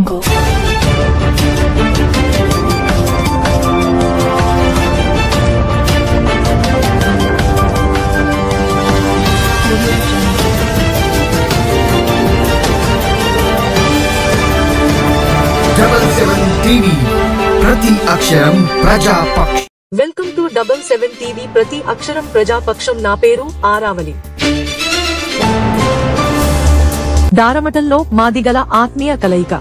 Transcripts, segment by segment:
Jungle. Double seven TV ప్రతి అక్షరం ప్రజాపక్ష welcome to double seven TV ప్రతి అక్షరం ప్రజాపక్షం నా పేరు ఆరావలి దారమటంలో మాదిగల ఆత్మీయ కలయిక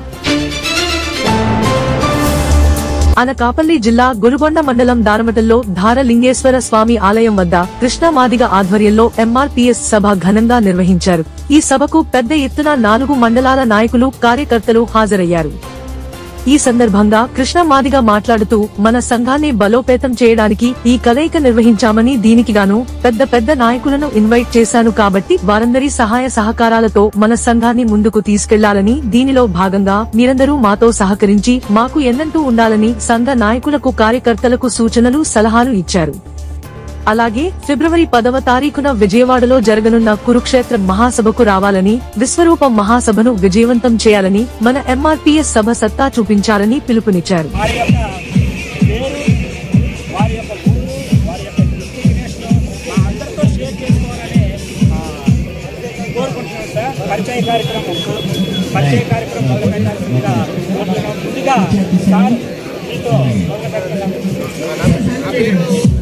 అనకాపల్లి జిల్లా గురుగొండ మండలం దారమటంలో ధారలింగేశ్వర స్వామి ఆలయం వద్ద కృష్ణ మాదిగ ఆధ్వర్యంలో ఎంఆర్పీఎస్ సభ ఘనంగా నిర్వహించారు ఈ సభకు పెద్ద ఎత్తున నాలుగు మండలాల నాయకులు కార్యకర్తలు హాజరయ్యారు ఈ సందర్భంగా కృష్ణ మాదిగ మాట్లాడుతూ మన సంఘాన్ని బలోపేతం చేయడానికి ఈ కలయిక నిర్వహించామని దీనికి గాను పెద్ద పెద్ద నాయకులను ఇన్వైట్ చేశాను కాబట్టి వారందరి సహాయ సహకారాలతో మన సంఘాన్ని ముందుకు తీసుకెళ్లాలని దీనిలో భాగంగా మీరందరూ మాతో సహకరించి మాకు ఎన్నంటూ ఉండాలని సంఘ నాయకులకు కార్యకర్తలకు సూచనలు సలహాలు ఇచ్చారు అలాగే ఫిబ్రవరి పదవ తారీఖున విజయవాడలో జరగనున్న కురుక్షేత్ర మహాసభకు రావాలని విశ్వరూపం మహాసభను విజయవంతం చేయాలని మన ఎంఆర్పీఎస్ సభ సత్తా చూపించాలని పిలుపునిచ్చారు వారి యొక్క పేరు వారి యొక్క ఊరు వారి యొక్క డిస్టిగ్నేషన్ మా అందరితో షేర్ చేసుకోవాలని ఆ, కోరుకుంటున్నాను సార్ పరిచయ కార్యక్రమం పరిచయ కార్యక్రమం మొదలు పెట్టాల్సిందిగా కోరుతున్నాం ముందుగా సార్ మీతో మొదలు పెట్టాలి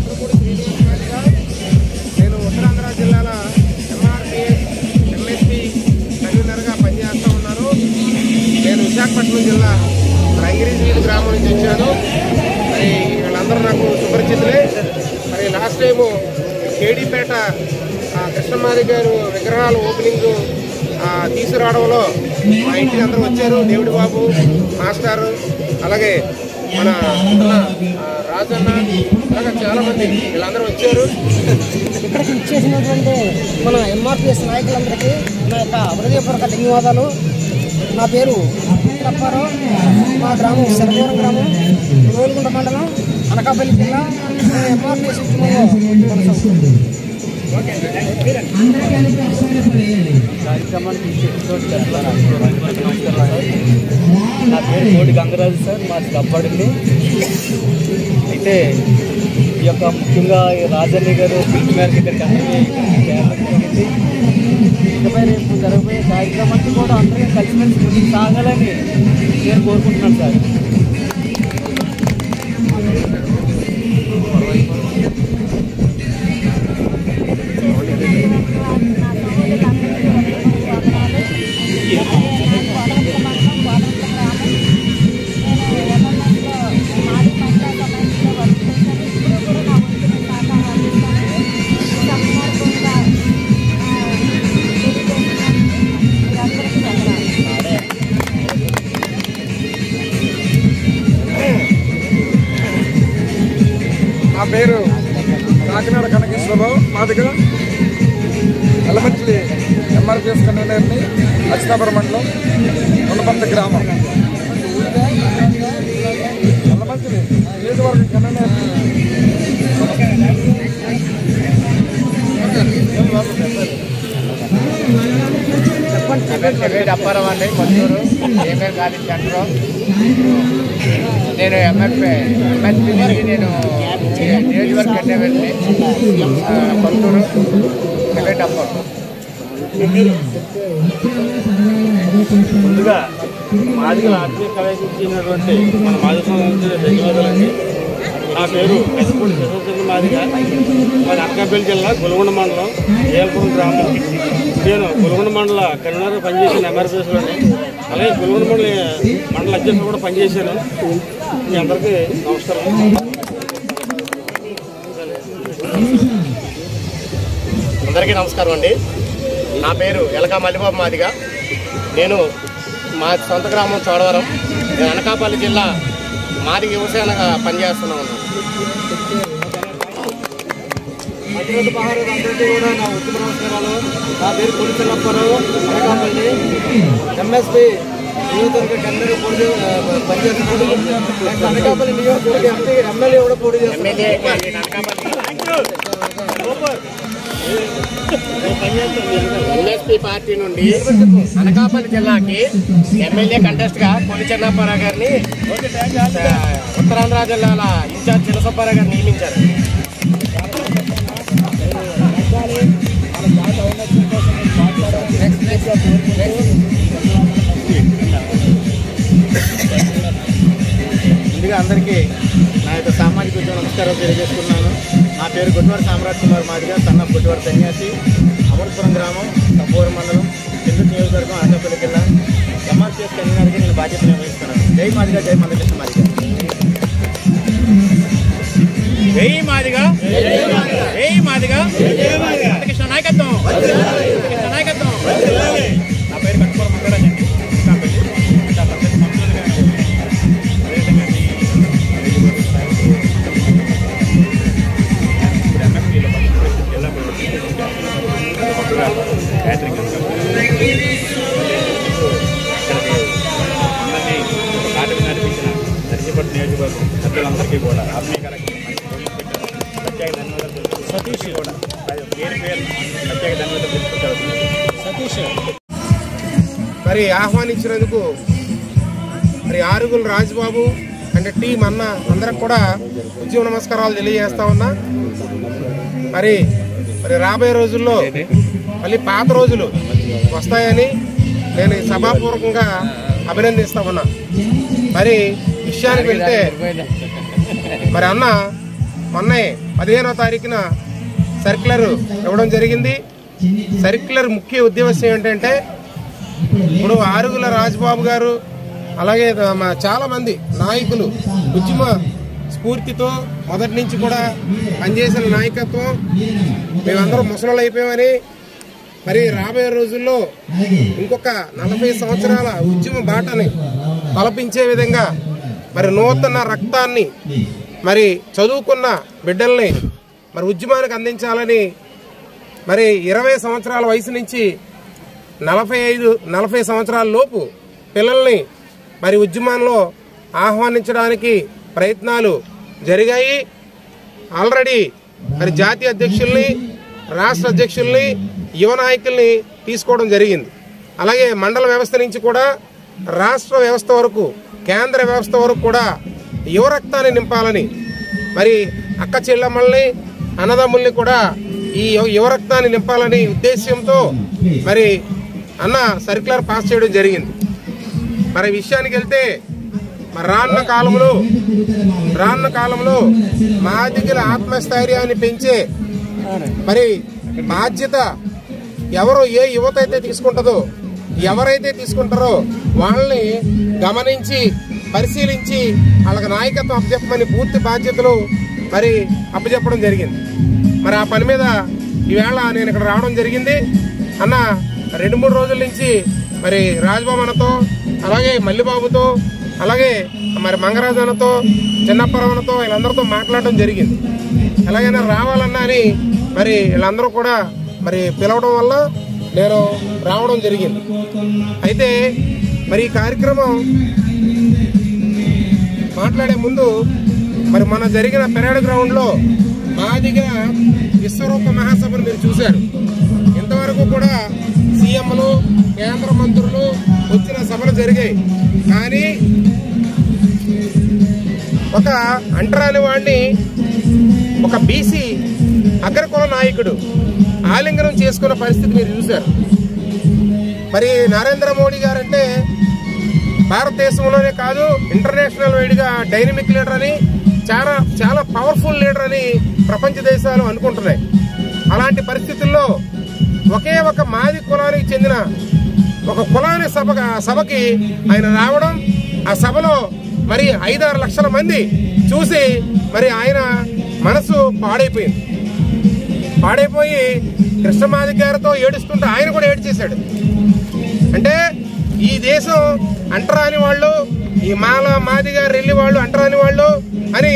నేను ఉత్తరాంధ్ర జిల్లాల ఎంఆర్పిఎస్ ఎంఎస్పి కన్వీనర్గా పనిచేస్తూ ఉన్నాను నేను విశాఖపట్నం జిల్లా రంగిరీజీవి గ్రామం నుంచి వచ్చాను మరి వీళ్ళందరూ నాకు సుపరిచితులే మరి లాస్ట్ టైము కేడీపేట ఆ, కృష్ణమాది గారు విగ్రహాల ఓపెనింగ్ ఆ, తీసుకురావడంలో మా ఇంటికి అందరూ వచ్చారు దేవుడి బాబు మాస్టారు అలాగే మన అన్న, ఆ, రాజన్న అలాగే చాలా మంది వీళ్ళందరూ వచ్చారు ఇక్కడికి ఇచ్చేసినటువంటి మన ఎంఆర్పిఎస్ నాయకులందరికీ నా యొక్క హృదయపూర్వక ధన్యవాదాలు నా పేరు తప్పారావు మా గ్రామం శరవరం గ్రామం రోల్గుంట మండలం అనకాపల్లి జిల్లా నేను ఎంఆర్పిఎస్ ఉద్యమంలో కొనసాగుతున్నాను. నా పేరు కోడి గంగరాజు సార్ మాది కప్పడింది అయితే ఈ యొక్క ముఖ్యంగా ఈ రాజన్న గారు పిలిచి మేరకు ఇక్కడికి అందరికీ చేరడం జరిగింది ఇకపై రేపు జరగబోయే కార్యక్రమానికి కూడా అందరికీ కలిసిమెలిసి ముందుకు సాగాలని నేను కోరుకుంటున్నాను సార్ నా పేరు కాకినాడ కనకేశ్వరరావు మాదిగా ఎలమంచిలి ఎంఆర్పిఎస్ కన్వీనర్ని అచ్చినాపురం మండలం ఉండపంత గ్రామం ఎలమంచిలి నియోజకవర్గం కన్వీనర్ చెప్పండి అప్పారావు అండి కొత్తూరు ఏమేర్ కాలేజ్ సెంటర్ నేను ఎంఎఫ్ఏ ఎంఎస్పీ నుంచి నేను నియోజకవర్గ అడ్డవేండి కొత్తూరు సెకండ్ అప్పారు ముందుగా మాదిగల ఆత్మీయ కలయించినటువంటి మన మాదిగ సంబంధించిన ధన్యవాదాలండి నా పేరు పెద్దపూడి శివచంద్ర మాదిగ మాది అనకాపల్లి జిల్లా గులగొండ మండలం ఏలపురం గ్రామం నేను గులగొండ మండల కరీంనగర్ పనిచేసాను ఎంఆర్పిఎస్లోని అలాగే గులగొండ మండల మండల అధ్యక్షుడు కూడా పనిచేశాను మీ అందరికీ నమస్కారం అందరికీ నమస్కారం అండి నా పేరు ఎలక మల్లిబాబు మాదిగా నేను మా సొంత గ్రామం చోడవరం నేను అనకాపల్లి జిల్లా మాదిగ యువసేనగా పనిచేస్తున్నా ఉన్నాను భద్రత పహారు అందరికీ కూడా నా ఉత్తమ నమస్కారాలు నా పేరు కొలిసలప్పారావు అనకాపల్లి ఎంఎస్పి నియోజకవర్గ కన్నడ పోటీ పనిచేస్తున్నాడు అనకాపల్లి నియోజకవర్గ ఎంపీ ఎమ్మెల్యే కూడా పోటీ చేస్తున్నాడు ఎమ్మెల్యే అనకాపల్లి ఎంఎస్పీ పార్టీ నుండి అనకాపల్లి జిల్లాకి ఎమ్మెల్యే కంటెస్ట్ గా కొలి చెన్నప్పారావు గారిని ఆ, ఉత్తరాంధ్ర జిల్లాల ఇన్ఛార్జ్ చిన్నసుబ్బారావు గారిని నియమించారు ముందుగా అందరికీ నా యొక్క సామాజిక ఉద్యమ నమస్కారం తెలియజేస్తున్నాను నా పేరు గుడ్వారి సామ్రాట్ కుమార్ మాదిగా సన్న గుడ్వారి సన్యాసి అమర్పురం గ్రామం తప్పూరు మండలం చెందుకు నియోజకవర్గం ఆంధ్రపల్లి జిల్లా ఎంఆర్సీఎస్ కన్వీనర్గా నేను బాధ్యత నిర్వహిస్తున్నాను జై మాదిగా జై మందకృష్ణ మాదిగా జై మాదిగా జై మాదిగా మందకృష్ణ నాయకత్వం మందకృష్ణ నాయకత్వం నా పేరు కట్టుకోవడం మంగళరాజ్ అండి కాపల్లి ఇంకా పద్ధతి మంత్రులుగా అదేవిధంగా మీ ఇప్పుడు ఎంఎస్పీలో పనిచేస్తున్న జిల్లా క్యాటరింగ్ అందరినీ నాటకం నడిపించిన నర్సీపట్నం నియోజకవర్గం సభ్యులందరికీ కూడా ఆత్మీయకరంగా ప్రత్యేక ధన్యవాదాలు తెలుపుతూ సతీష్ కూడా పేరు పేరు ప్రత్యేక ధన్యవాదాలు తెలుపుతూ సతీష్ మరి ఆహ్వానించినందుకు మరి ఆరుగుల రాజుబాబు అంటే టీం అన్న అందరికి కూడా ఉద్యమ నమస్కారాలు తెలియజేస్తా ఉన్నా మరి మరి రాబోయే రోజుల్లో మళ్ళీ పాత రోజులు వస్తాయని నేను ఈ సభాపూర్వకంగా అభినందిస్తా ఉన్నా మరి విషయానికి వెళ్తే మరి అన్న మొన్నే పదిహేనో తారీఖున సర్క్యులర్ ఇవ్వడం జరిగింది సర్క్యులర్ ముఖ్య ఉద్దేశం ఏంటంటే ఇప్పుడు ఆరుగుల రాజబాబు గారు అలాగే మా చాలా మంది నాయకులు ఉద్యమ స్ఫూర్తితో మొదటి నుంచి కూడా పనిచేసిన నాయకత్వం మేమందరం ముసలు అయిపోయామని మరి రాబోయే రోజుల్లో ఇంకొక నలభై సంవత్సరాల ఉద్యమ బాటని తలపించే విధంగా మరి నూతన రక్తాన్ని మరి చదువుకున్న బిడ్డల్ని మరి ఉద్యమానికి అందించాలని మరి ఇరవై సంవత్సరాల వయసు నుంచి నలభై ఐదు నలభై సంవత్సరాల లోపు పిల్లల్ని మరి ఉద్యమంలో ఆహ్వానించడానికి ప్రయత్నాలు జరిగాయి ఆల్రెడీ మరి జాతీయ అధ్యక్షుల్ని రాష్ట్ర అధ్యక్షుల్ని యువ నాయకుల్ని తీసుకోవడం జరిగింది అలాగే మండల వ్యవస్థ నుంచి కూడా రాష్ట్ర వ్యవస్థ వరకు కేంద్ర వ్యవస్థ వరకు కూడా యువ రక్తాన్ని నింపాలని మరి అక్క చెల్లెమ్మల్ని అన్నదమ్ముల్ని కూడా ఈ యువ- యువ రక్తాన్ని నింపాలని ఉద్దేశ్యంతో మరి అన్న సర్క్యులర్ పాస్ చేయడం జరిగింది మరి విషయానికి వెళ్తే మరి రానున్న కాలంలో రానున్న కాలంలో మాదిగల ఆత్మస్థైర్యాన్ని పెంచే మరి బాధ్యత ఎవరు ఏ యువత అయితే తీసుకుంటుందో ఎవరైతే తీసుకుంటారో వాళ్ళని గమనించి పరిశీలించి వాళ్ళకి నాయకత్వం అప్పచెప్పమని పూర్తి బాధ్యతలు మరి అప్పచెప్పడం జరిగింది మరి ఆ పని మీద ఈవేళ నేను ఇక్కడ రావడం జరిగింది అన్న రెండు మూడు రోజుల నుంచి మరి రాజబాబు అన్నతో అలాగే మల్లిబాబుతో అలాగే మరి మంగరాజు అన్నతో చిన్నప్పరవనతో వీళ్ళందరితో మాట్లాడడం జరిగింది ఎలాగైనా రావాలన్నా అని మరి వీళ్ళందరూ కూడా మరి పిలవడం వల్ల నేను రావడం జరిగింది అయితే మరి ఈ కార్యక్రమం మాట్లాడే ముందు మరి మన జరిగిన పెరేడ్ గ్రౌండ్ లో మాదిగా విశ్వరూప మహాసభను మీరు చూశారు ఇంతవరకు కూడా సీఎంలు కేంద్ర మంత్రులు వచ్చిన సభలు జరిగాయి కానీ ఒక అంటరాని వాడిని ఒక బీసీ అగ్రకుల నాయకుడు ఆలింగనం చేసుకున్న పరిస్థితి మీరు చూశారు మరి నరేంద్ర మోడీ గారంటే భారతదేశంలోనే కాదు ఇంటర్నేషనల్ వైడ్గా డైనమిక్ లీడర్ అని చాలా చాలా పవర్ఫుల్ లీడర్ అని ప్రపంచ దేశాలు అనుకుంటున్నాయి అలాంటి పరిస్థితుల్లో ఒకే ఒక మాది కులానికి చెందిన ఒక కులాని సభ సభకి ఆయన రావడం ఆ సభలో మరి ఐదారు లక్షల మంది చూసి మరి ఆయన మనసు పాడైపోయింది పాడైపోయి కృష్ణమాది గారితో ఏడుస్తుంటే ఆయన కూడా ఏడ్చేశాడు అంటే ఈ దేశం అంటరాని వాళ్ళు ఈ మాల మాదిగా రెల్లి వాళ్ళు అంటరాని వాళ్ళు అని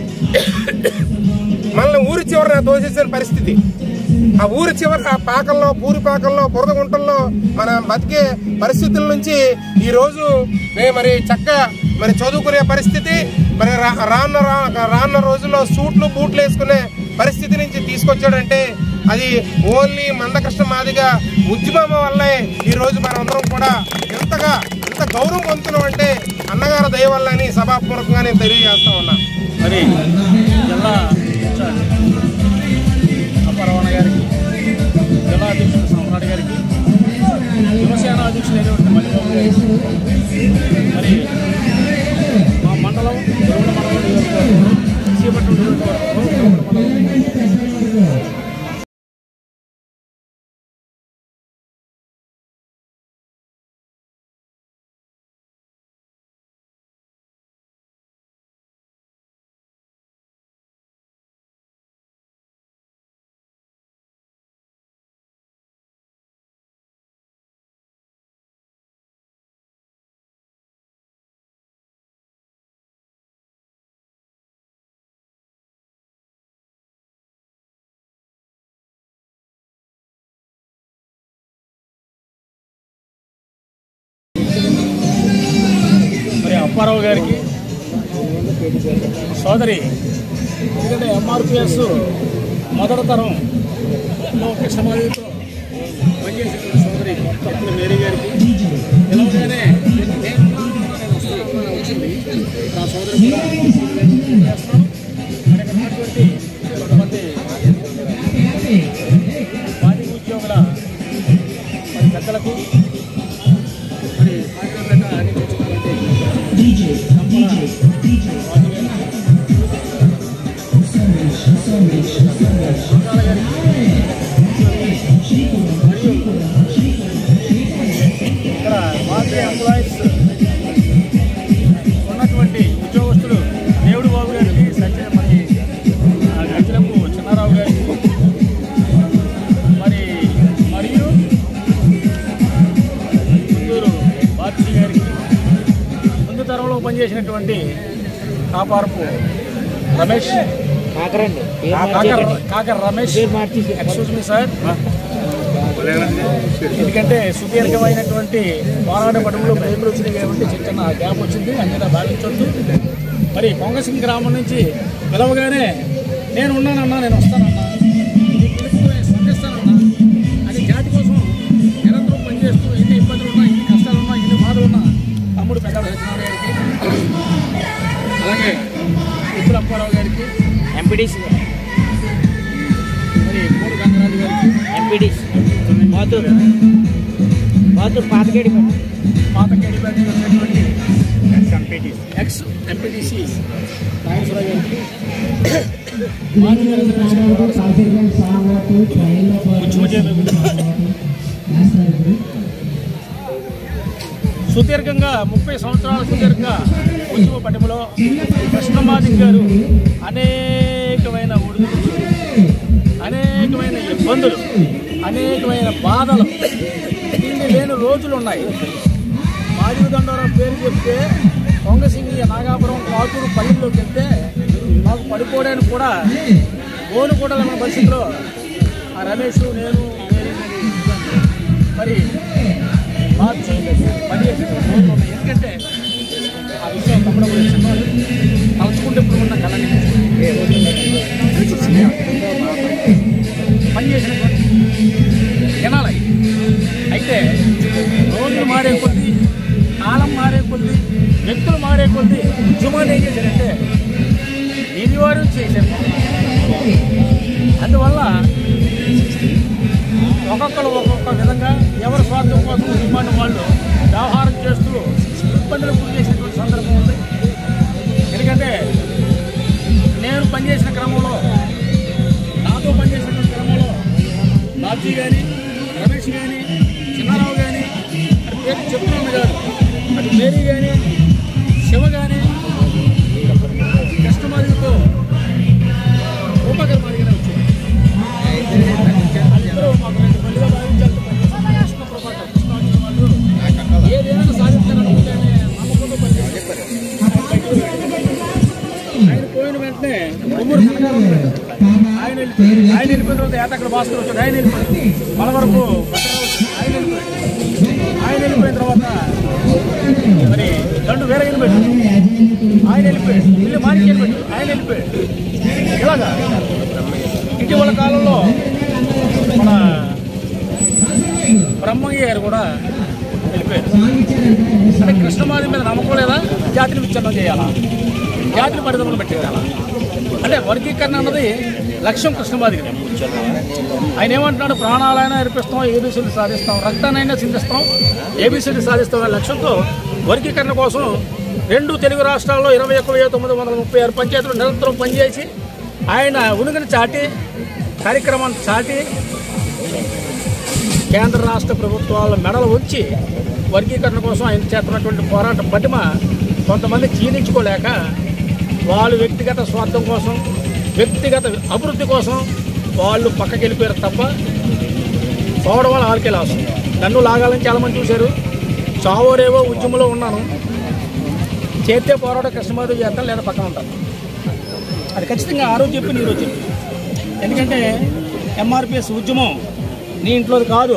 మనల్ని ఊరి చివరన తోసేసిన పరిస్థితి ఆ ఊరి చివర ఆ పాకల్లో పూరి పాకల్లో బురద గుంటల్లో మన బతికే పరిస్థితుల నుంచి ఈ రోజు మేము మరి చక్క మరి చదువుకునే పరిస్థితి మరి రా- రానున్న రా- రానున్న రోజుల్లో సూట్లు బూట్లు వేసుకునే పరిస్థితి నుంచి తీసుకొచ్చాడంటే అది ఓన్లీ మందకృష్ణ మాదిగా ఉద్యమం వల్లే ఈ రోజు మనందరం కూడా ఎంతగా ఎంత గౌరవం పొందుతున్నాం అంటే అన్నగారి దయ వల్ల అని సభాపూర్వకంగా నేను తెలియజేస్తా ఉన్నా మరి జిల్లా ఇన్ఛార్జ్ అపరవణ గారికి జిల్లా అధ్యక్షుడు సమ్రాట్ గారికి యువసేన అధ్యక్షుడైనటువంటి మల్లిబాబు గారికి మరి మా మండలం గరుడ మండలం నియోజకవర్గం శ్రీపట్నం నియోజకవర్గంలో గరుడ మండలం మరి అప్పారావు గారికి సోదరి ఎందుకంటే ఎంఆర్పిఎస్ మొదటి తరం కృష్ణమాదితో పనిచేసిన సోదరి తప్పుల మేరీ గారికి పిలవగానే నేను వచ్చింది నా సోదరి కూడా చేస్తాను మరి ఇక్కడ ఉన్నటువంటి కొంతమంది పార్టీ ఉద్యోగుల మరి పెద్దలకు మరి పార్టీలో అనిపించినటువంటి ఇక్కడ మాజీ ఎంప్లాయీస్ ఉన్నటువంటి ఉద్యోగస్తులు దేవుడు బాబు గారికి సత్య మరి ఆ, గజ్జలపు చిన్నారావు గారికి మరి మరియు ముందూరు బాబ్జీ గారికి ముందు తరంలో పనిచేసినటువంటి కాపారపు రమేష్ కాకరండి కాకర కాకర రమేష్ ఎక్స్క్యూజ్ మీ సార్ ఎందుకంటే సుదీర్ఘమైనటువంటి పోరాట పడుగులు బైబిల్ వచ్చినాయి కాబట్టి చిన్న చిన్న గ్యాప్ వచ్చింది అంతేనా భావించొద్దు మరి కొంగసింగ్ గ్రామం నుంచి పిలవగానే నేను ఉన్నానన్నా నేను వస్తానన్నా నీ పిలుపుకు నేను స్పందిస్తానన్నా అని జాతి కోసం నిరంతరం పనిచేస్తూ ఎన్ని ఇబ్బందులు ఉన్నా ఎన్ని కష్టాలు ఉన్నా ఎన్ని బాధలు ఉన్నా తమ్ముడు పెద్ద సత్యనారాయణ గారికి అలాగే ఉప్పుల అప్పారావు గారికి ఎంపీడీసీ మరి మూడు గంగరాజు గారికి ఎంపీడీసీ మాతూరు మాతూరు పాతకేడి పాతకేడి ఉన్నటువంటి ex MPTC ex MPTC Nageswararao garu మాజీ సుదీర్ఘంగా ముప్పై సంవత్సరాల సుదీర్ఘ ఉద్యమ పటిమలో కృష్ణమాదిక్ గారు అనేకమైన ఒడిదుడుకులు అనేకమైన ఇబ్బందులు అనేకమైన బాధలు ఇన్ని లేని రోజులు ఉన్నాయి మాదిరి దండవరం పేరు చెప్తే కొంగసింగి నాగాపురం కాతూరు పల్లెల్లోకి వెళ్తే మాకు పడిపోవడానికి కూడా ఓను కూడా మన పరిస్థితిలో ఆ రమేష్ నేను మేరీ మరి మార్చి పని చేసిన రోజులు ఉన్నాయి ఎందుకంటే ఆ విషయం తమ్ముడు కూడా చిన్నవాడు తలుచుకుంటే ఇప్పుడు ఉన్న కళని పని చేసినటువంటి జనాలు అయితే రోజులు మారే కొద్దీ కాలం మారే కొద్దీ వ్యక్తులు మారే కొద్దీ ఉద్యమాలు ఏం చేశారంటే నిర్వారం చేశారు అందువల్ల ఒక్కొక్కరు ఒక్కొక్క విధంగా ఎవరి స్వార్థం కోసం ఉద్యమాన్ని వాళ్ళు వ్యవహారం చేస్తూ ఇబ్బందులు గురి చేసినటువంటి సందర్భం ఉంది ఎందుకంటే నేను పనిచేసిన క్రమంలో నాతో పనిచేసినటువంటి క్రమంలో బాబ్జీ కానీ రమేష్ కానీ చిన్నారావు కానీ అది పేరు చెప్తున్నాను కాదు అది మేరీ కానీ శివ కానీ కస్టమర్లతో రూపకర్ మాదిరిగానే వచ్చింది అందరూ మాకు రెండు మందిగా భావించాలి కృష్ణ ప్రభాకర్ కృష్ణ వచ్చిన వాళ్ళు ఏదైనా సాధించాలనుకుంటే నమ్మకంతో పనిచేస్తారు ఆయన పోయిన వెంటనే ఉమ్మూరు కనకారావు ఉన్నాడు. ఆయన వెళ్ళిపోయాడు. ఆయన వెళ్ళిపోయిన తర్వాత ఏతక్కడ భాస్కర్ వచ్చాడు ఆయన వెళ్ళిపోయాడు మన వరకు భద్రరావు వచ్చాడు. ఆయన వెళ్ళిపోయాడు ఆయన వెళ్ళిపోయిన తర్వాత మరి దండు వేరే వెళ్ళిపోయాడు ఆయన వెళ్ళిపోయాడు ఇల్లు మానికి వెళ్ళిపోయాడు ఆయన వెళ్ళిపోయాడు ఇలాగా ఇటీవల కాలంలో మన బ్రహ్మయ్య గారు కూడా వెళ్ళిపోయారు అంటే కృష్ణమాది మీద నమ్మకం లేదా జాతిని విచ్ఛిన్నం చేయాలా జాతిని పరిధములు పెట్టేయాలా అంటే వర్గీకరణ అన్నది లక్ష్యం కృష్ణమాదికి ఆయన ఏమంటున్నాడు ప్రాణాలైనా అర్పిస్తాం ఏబీసీలు సాధిస్తాం రక్తానైనా చిందిస్తాం ఏబీసీలు సాధిస్తాం అనే లక్ష్యంతో వర్గీకరణ కోసం రెండు తెలుగు రాష్ట్రాల్లో ఇరవై ఒక్క వెయ్యి తొమ్మిది వందల ముప్పై ఆరు పంచాయతీలు నిరంతరం పనిచేసి ఆయన ఉనికిని చాటి కార్యక్రమాన్ని చాటి కేంద్ర రాష్ట్ర ప్రభుత్వాల మెడలు ఉంచి వర్గీకరణ కోసం ఆయన చేస్తున్నటువంటి పోరాట పటిమ కొంతమంది జీర్ణించుకోలేక వాళ్ళు వ్యక్తిగత స్వార్థం కోసం వ్యక్తిగత అభివృద్ధి కోసం వాళ్ళు పక్కకి వెళ్ళిపోయారు తప్ప పోవడం వల్ల వాళ్ళకే లాస్ నన్ను లాగాలని చాలామంది చూశారు చావోరేవో ఉద్యమంలో ఉన్నాను చేస్తే పోరాటం కృష్ణమాధవ్ చేస్తాను లేదా పక్కన ఉంటాను అది ఖచ్చితంగా ఆ రోజు చెప్పి నీ రోజు చెప్పి ఎందుకంటే ఎంఆర్పిఎస్ ఉద్యమం నీ ఇంట్లోది కాదు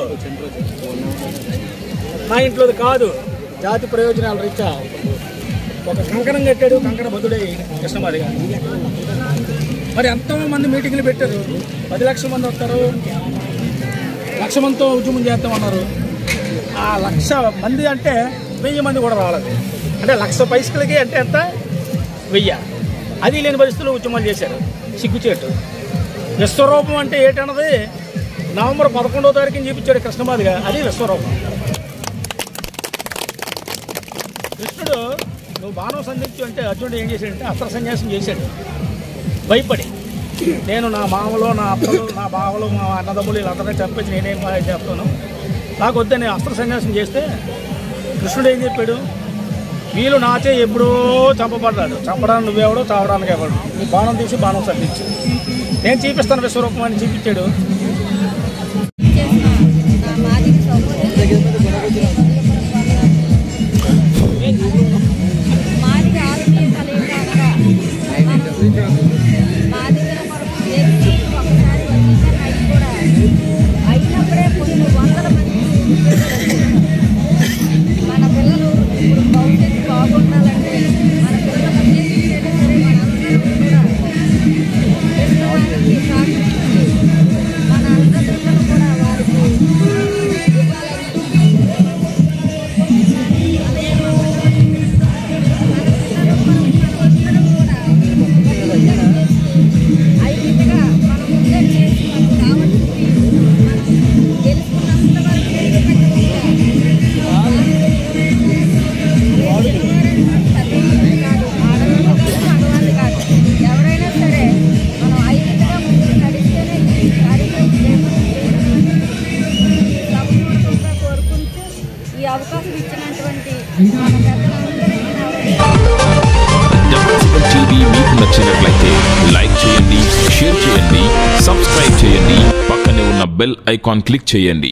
నా ఇంట్లోది కాదు జాతి ప్రయోజనాల రీత్యా ఒక కంకణం కట్టాడు కంకణ బదుడై కృష్ణమాది గారు మరి ఎంతో మంది మీటింగ్లు పెట్టారు పది లక్షల మంది వస్తారు లక్ష మందితో ఉద్యమం చేస్తామన్నారు ఆ లక్ష మంది అంటే వెయ్యి మంది కూడా రాలేదు అంటే లక్ష పైసలకి అంటే ఎంత వెయ్యి అది లేని పరిస్థితుల్లో ఉద్యమాలు చేశారు సిగ్గుచేటు విశ్వరూపం అంటే ఏంటన్నది నవంబర్ పదకొండవ తారీఖుని చూపించాడు కృష్ణమాదిగా అది విశ్వరూపం కృష్ణుడు నువ్వు బాణం సంధించు అంటే అర్జునుడు ఏం చేశాడంటే అస్త్ర సన్యాసం చేశాడు భయపడి నేను నా మామలో నా అత్తలు నా బావలు మా అన్నదమ్ములు వీళ్ళందరినీ చంపేసి నేనేం చేస్తాను నాకు వద్దని అస్త్ర సన్యాసం చేస్తే కృష్ణుడు ఏం చెప్పాడు వీళ్ళు నాచే ఎప్పుడో చంపబడ్డాడు చంపడానికి నువ్వెవడో చావడానికి ఎవడు నీ బాణం తీసి బాణం సంధించు నేను చూపిస్తాను విశ్వరూపం అని చూపించాడు అయినప్పుడే కొన్ని వందల మంది మన పిల్లలు ఇప్పుడు భవిష్యత్తు బాగుండాలంటే మన పిల్లల ఉద్దేశించేది సరే మనందరం కూడా కృష్ణవారికి సహకరించి మన అన్నదమ్ములను కూడా వారికి ఐక్యతగా మనం ముందర చేసి మనకు కావాల్సింది మనం గెలుచుకున్నంత వరకు మగవాళ్ళు కాదు ఎవరైనా సరే మనం ఐక్యతగా ముందుకు నడిస్తేనే ఈ కార్యక్రమం సభూర్వంగా కోరుకుంటూ ఈ అవకాశం ఇచ్చినటువంటి మన పెద్దలందరికీ నా డబ్ల్యూసీఎల్ టీవీ మీకు నచ్చినట్లయితే లైక్ చేయండి షేర్ చేయండి సబ్స్క్రైబ్ చేయండి పక్కనే ఉన్న బెల్ ఐకాన్ క్లిక్ చేయండి